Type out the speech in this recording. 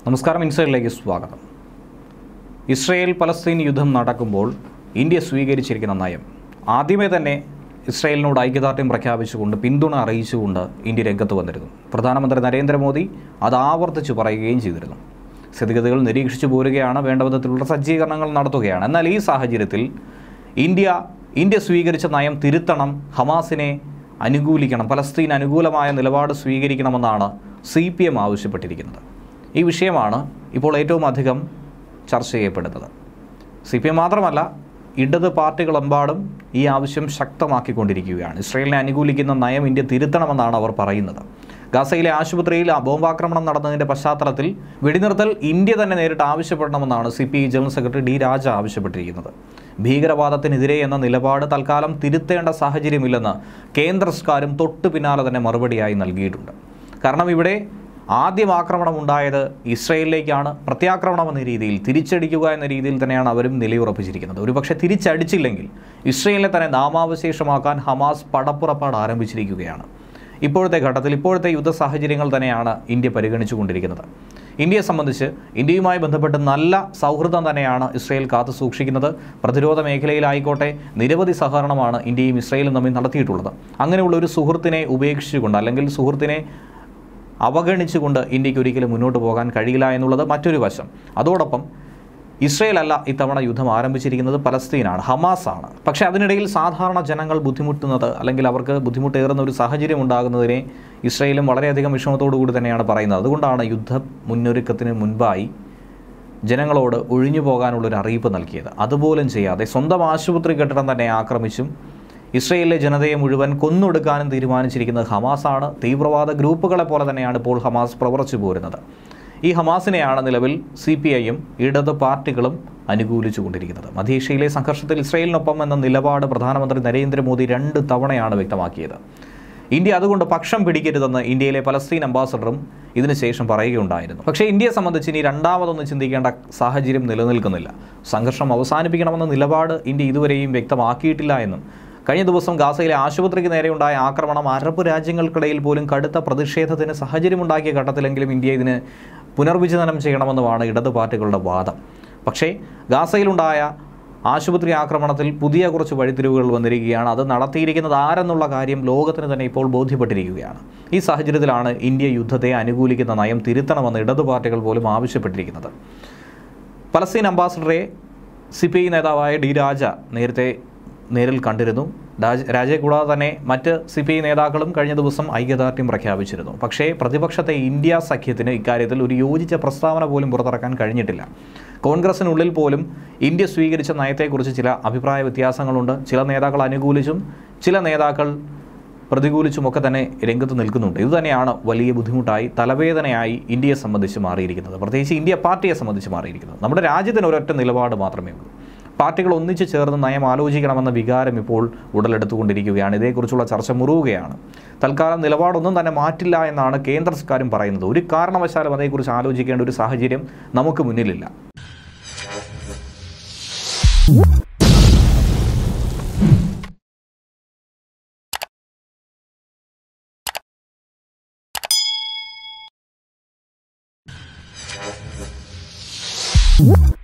നമസ്കാരം ഇൻസൈഡിലേക്ക് സ്വാഗതം Israel Palestine യുദ്ധം നടക്കുമ്പോൾ ഇന്ത്യ സ്വീകരിച്ചിരിക്കുന്ന നയം ആദ്യമേ തന്നെ ഇസ്രയേലിനോട് ഐക്യദാർഢ്യം പ്രഖ്യാപിച്ചുകൊണ്ട് പിന്തുണ അറിയിച്ചുകൊണ്ട് ഇന്ത്യ രംഗത്ത് വന്നിരുന്നു പ്രധാനമന്ത്രി നരേന്ദ്രമോദി അത് ആവർത്തിച്ച് പറയുകയും ചെയ്തിരുന്നു സ്ഥിതിഗതികൾ നിരീക്ഷിച്ചു പോരുകയാണ് വേണ്ട വിധത്തിലുള്ള സജ്ജീകരണങ്ങൾ നടത്തുകയാണ് എന്നാൽ ഈ സാഹചര്യത്തിൽ ഇന്ത്യ ഇന്ത്യ സ്വീകരിച്ച നയം തിരുത്തണം ഹമാസിനെ അനുകൂലിക്കണം പലസ്തീൻ അനുകൂലമായ നിലപാട് സ്വീകരിക്കണമെന്നാണ് സി പി എം ആവശ്യപ്പെട്ടിരിക്കുന്നത് ഈ വിഷയമാണ് ഇപ്പോൾ ഏറ്റവും അധികം ചർച്ച ചെയ്യപ്പെടുന്നത് സി പി എം മാത്രമല്ല ഇടത് പാർട്ടികളെമ്പാടും ഈ ആവശ്യം ശക്തമാക്കിക്കൊണ്ടിരിക്കുകയാണ് ഇസ്രയേലിനെ അനുകൂലിക്കുന്ന നയം ഇന്ത്യ തിരുത്തണമെന്നാണ് അവർ പറയുന്നത് ഗാസയിലെ ആശുപത്രിയിൽ ആ ബോംബാക്രമണം നടന്നതിൻ്റെ പശ്ചാത്തലത്തിൽ വെടിനിർത്തൽ ഇന്ത്യ തന്നെ നേരിട്ട് ആവശ്യപ്പെടണമെന്നാണ് C P I general secretary D Raja ആവശ്യപ്പെട്ടിരിക്കുന്നത് ഭീകരവാദത്തിനെതിരെ എന്ന നിലപാട് തൽക്കാലം തിരുത്തേണ്ട സാഹചര്യമില്ലെന്ന് കേന്ദ്ര സർക്കാരും തൊട്ടു പിന്നാലെ തന്നെ മറുപടിയായി നൽകിയിട്ടുണ്ട് കാരണം ഇവിടെ ആദ്യം ആക്രമണം ഉണ്ടായത് ഇസ്രയേലിലേക്കാണ് പ്രത്യാക്രമണം എന്ന രീതിയിൽ തിരിച്ചടിക്കുക എന്ന രീതിയിൽ തന്നെയാണ് അവരും നിലയുറപ്പിച്ചിരിക്കുന്നത് ഒരുപക്ഷെ തിരിച്ചടിച്ചില്ലെങ്കിൽ ഇസ്രയേലിനെ തന്നെ നാമാവശേഷമാക്കാൻ ഹമാസ് പടപ്പുറപ്പാട് ആരംഭിച്ചിരിക്കുകയാണ് ഇപ്പോഴത്തെ ഘട്ടത്തിൽ ഇപ്പോഴത്തെ യുദ്ധ സാഹചര്യങ്ങൾ തന്നെയാണ് ഇന്ത്യ പരിഗണിച്ചുകൊണ്ടിരിക്കുന്നത് ഇന്ത്യയെ സംബന്ധിച്ച് ഇന്ത്യയുമായി ബന്ധപ്പെട്ട് നല്ല സൗഹൃദം തന്നെയാണ് ഇസ്രയേൽ കാത്തു സൂക്ഷിക്കുന്നത് പ്രതിരോധ മേഖലയിലായിക്കോട്ടെ നിരവധി സഹകരണമാണ് ഇന്ത്യയും ഇസ്രയേലും തമ്മിൽ നടത്തിയിട്ടുള്ളത് അങ്ങനെയുള്ള ഒരു സുഹൃത്തിനെ ഉപേക്ഷിച്ചുകൊണ്ട് അല്ലെങ്കിൽ സുഹൃത്തിനെ അവഗണിച്ചുകൊണ്ട് ഇന്ത്യക്ക് ഒരിക്കലും മുന്നോട്ട് പോകാൻ കഴിയില്ല എന്നുള്ളത് മറ്റൊരു വശം അതോടൊപ്പം ഇസ്രയേൽ അല്ല ഇത്തവണ യുദ്ധം ആരംഭിച്ചിരിക്കുന്നത് പലസ്തീനാണ് ഹമാസാണ് പക്ഷേ അതിനിടയിൽ സാധാരണ ജനങ്ങൾ ബുദ്ധിമുട്ടുന്നത് അല്ലെങ്കിൽ അവർക്ക് ബുദ്ധിമുട്ടേറുന്ന ഒരു സാഹചര്യം ഉണ്ടാകുന്നതിനെ ഇസ്രയേലും വളരെയധികം വിഷമത്തോടു കൂടി തന്നെയാണ് പറയുന്നത് അതുകൊണ്ടാണ് യുദ്ധ മുന്നൊരുക്കത്തിന് മുൻപായി ജനങ്ങളോട് ഒഴിഞ്ഞു പോകാനുള്ളൊരു അറിയിപ്പ് നൽകിയത് അതുപോലും ചെയ്യാതെ സ്വന്തം ആശുപത്രി കെട്ടിടം തന്നെ ആക്രമിച്ചും ഇസ്രയേലിലെ ജനതയെ മുഴുവൻ കൊന്നൊടുക്കാനും തീരുമാനിച്ചിരിക്കുന്നത് ഹമാസാണ് തീവ്രവാദ ഗ്രൂപ്പുകളെ പോലെ തന്നെയാണ് ഇപ്പോൾ ഹമാസ് പ്രവർത്തിച്ചു പോരുന്നത് ഈ ഹമാസിനെയാണ് നിലവിൽ സി പി ഐയും ഇടത് പാർട്ടികളും അനുകൂലിച്ചുകൊണ്ടിരിക്കുന്നത് മധ്യേഷ്യയിലെ സംഘർഷത്തിൽ ഇസ്രയേലിനൊപ്പം എന്ന നിലപാട് പ്രധാനമന്ത്രി നരേന്ദ്രമോദി രണ്ട് തവണയാണ് വ്യക്തമാക്കിയത് ഇന്ത്യ അതുകൊണ്ട് പക്ഷം പിടിക്കരുതെന്ന് ഇന്ത്യയിലെ പലസ്തീൻ അംബാസഡറും ഇതിനുശേഷം പറയുകയുണ്ടായിരുന്നു പക്ഷേ ഇന്ത്യയെ സംബന്ധിച്ച് ഇനി രണ്ടാമതൊന്നും ചിന്തിക്കേണ്ട സാഹചര്യം നിലനിൽക്കുന്നില്ല സംഘർഷം അവസാനിപ്പിക്കണമെന്ന നിലപാട് ഇന്ത്യ ഇതുവരെയും വ്യക്തമാക്കിയിട്ടില്ല എന്നും കഴിഞ്ഞ ദിവസം ഗാസയിലെ ആശുപത്രിക്ക് നേരെയുണ്ടായ ആക്രമണം അറബ് രാജ്യങ്ങൾക്കിടയിൽ പോലും കടുത്ത പ്രതിഷേധത്തിന് സാഹചര്യമുണ്ടാക്കിയ ഘട്ടത്തിലെങ്കിലും ഇന്ത്യ ഇതിന് പുനർവിചിന്തനം ചെയ്യണമെന്നുമാണ് ഇടത് പാർട്ടികളുടെ വാദം പക്ഷേ ഗാസയിലുണ്ടായ ആശുപത്രി ആക്രമണത്തിൽ പുതിയ കുറച്ച് വഴിത്തിരിവുകൾ വന്നിരിക്കുകയാണ് അത് നടത്തിയിരിക്കുന്നത് ആരെന്നുള്ള കാര്യം ലോകത്തിന് തന്നെ ഇപ്പോൾ ബോധ്യപ്പെട്ടിരിക്കുകയാണ് ഈ സാഹചര്യത്തിലാണ് ഇന്ത്യ യുദ്ധത്തെ അനുകൂലിക്കുന്ന നയം തിരുത്തണമെന്ന് ഇടതു പാർട്ടികൾ പോലും ആവശ്യപ്പെട്ടിരിക്കുന്നത് പലസ്തീൻ അംബാസഡറെ സി പി ഐ നേതാവായ ഡി രാജ നേരത്തെ നേരിൽ കണ്ടിരുന്നു രാജ രാജയെ കൂടാതെ തന്നെ മറ്റ് സി പി ഐ നേതാക്കളും കഴിഞ്ഞ ദിവസം ഐക്യദാർഢ്യം പ്രഖ്യാപിച്ചിരുന്നു പക്ഷേ പ്രതിപക്ഷത്തെ ഇന്ത്യ സഖ്യത്തിന് ഇക്കാര്യത്തിൽ ഒരു യോജിച്ച പ്രസ്താവന പോലും പുറത്തിറക്കാൻ കഴിഞ്ഞിട്ടില്ല കോൺഗ്രസിനുള്ളിൽ പോലും ഇന്ത്യ സ്വീകരിച്ച നയത്തെക്കുറിച്ച് ചില അഭിപ്രായ വ്യത്യാസങ്ങളുണ്ട് ചില നേതാക്കൾ അനുകൂലിച്ചും ചില നേതാക്കൾ പ്രതികൂലിച്ചുമൊക്കെ തന്നെ രംഗത്ത് നിൽക്കുന്നുണ്ട് ഇതുതന്നെയാണ് വലിയ ബുദ്ധിമുട്ടായി തലവേദനയായി ഇന്ത്യയെ സംബന്ധിച്ച് മാറിയിരിക്കുന്നത് പ്രത്യേകിച്ച് ഇന്ത്യ പാർട്ടിയെ സംബന്ധിച്ച് മാറിയിരിക്കുന്നത് നമ്മുടെ രാജ്യത്തിന് ഒരൊറ്റ നിലപാട് മാത്രമേ ഉള്ളൂ പാർട്ടികൾ ഒന്നിച്ചു ചേർന്ന് നയം ആലോചിക്കണമെന്ന വികാരം ഇപ്പോൾ ഉടലെടുത്തുകൊണ്ടിരിക്കുകയാണ് ഇതേക്കുറിച്ചുള്ള ചർച്ച മുറുകുകയാണ് തൽക്കാലം നിലപാടൊന്നും തന്നെ മാറ്റില്ല എന്നാണ് കേന്ദ്ര സർക്കാരും പറയുന്നത് ഒരു കാരണവശാലും അതേക്കുറിച്ച് ആലോചിക്കേണ്ട ഒരു സാഹചര്യം നമുക്ക് മുന്നിലില്ല you